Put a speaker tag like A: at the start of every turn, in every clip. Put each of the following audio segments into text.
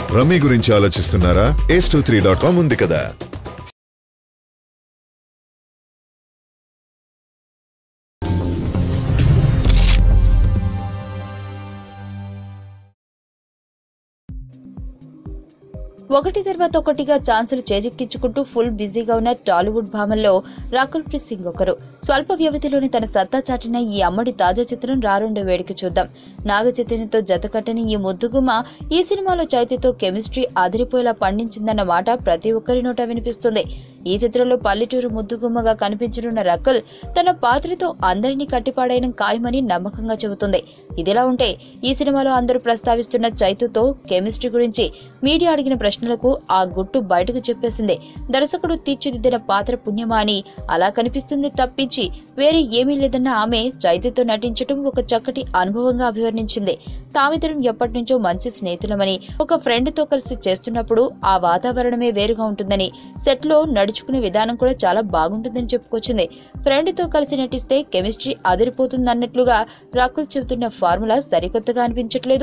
A: rummy గురించి ఆలోచిస్తున్నారా ace two three dot com ఉంది కదా
B: ఒకటి తర్వాత ఒకటిగా ఛాన్సులు చేజిక్కించుకుంటూ ఫుల్ బిజీగా ఉన్న టాలీవుడ్ భామల్లో రాకుల్ ప్రీత్ సింగ్ ఒకరు స్వల్ప వ్యవధిలోని తన సత్తా చాటిన ఈ అమ్మడి తాజా చిత్రం రారుండే వేడికి చూద్దాం నాగ చైతన్యతో జతకట్టని ఈ ముద్దుగుమ్మ ఈ సినిమాలో చైతన్యతో కెమిస్ట్రీ అదిరిపోయేలా పండించిందన్న మాట ప్రతి ఒక్కరి నోట వినిపిస్తుంది ఈ చిత్రంలో పల్లెటూరు ముద్దుగుమ్మగా కనిపించనున్న రకుల్ తన పాత్రతో అందరినీ కట్టిపాడేయడం ఖాయమని నమ్మకంగా చెబుతుంది ఇదిలా ఉంటే ఈ సినిమాలో అందరూ ప్రస్తావిస్తున్న చైతుతో కెమిస్ట్రీ గురించి మీడియా అడిగిన ప్రశ్నలకు ఆ గుట్టు బయటకు చెప్పేసింది దర్శకుడు తీర్చిదిద్దిన పాత్ర పుణ్యమా అని అలా కనిపిస్తుంది తప్పించి వేరే ఏమీ లేదన్న ఆమె చైతుతో నటించడం ఒక చక్కటి అనుభవంగా అభివర్ణించింది తామిద్దరం ఎప్పటి నుంచో మంచి స్నేహితులమని ఒక ఫ్రెండ్ తో కలిసి చేస్తున్నప్పుడు ఆ వాతావరణమే వేరుగా ఉంటుందని సెట్ లో నడుచుకునే విధానం కూడా చాలా బాగుంటుందని చెప్పుకొచ్చింది ఫ్రెండ్ తో కలిసి నటిస్తే కెమిస్ట్రీ అదిరిపోతుందన్నట్లుగా రాకుల్ చెబుతున్న ఫార్ములా సరికొత్తగా అనిపించట్లేదు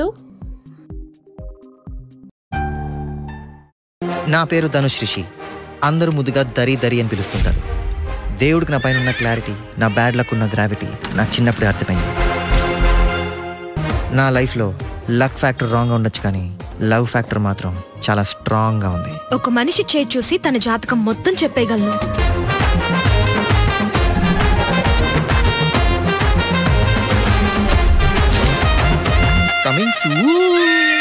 C: నా పేరు ధనుష్ రిషి అందరూ ముద్దుగా దరి దరి అని పిలుస్తుంటారు దేవుడికి నా పైన ఉన్న క్లారిటీ నా బ్యాడ్ లక్ ఉన్న గ్రావిటీ నాకు చిన్నప్పుడే అర్థమైంది నా లైఫ్లో లక్ ఫ్యాక్టర్ రాంగ్గా ఉండొచ్చు కానీ లవ్ ఫ్యాక్టర్ మాత్రం చాలా స్ట్రాంగ్గా ఉంది
D: ఒక మనిషి చేయి చూసి తన జాతకం మొత్తం చెప్పేయగలను
C: కమింగ్ సూన్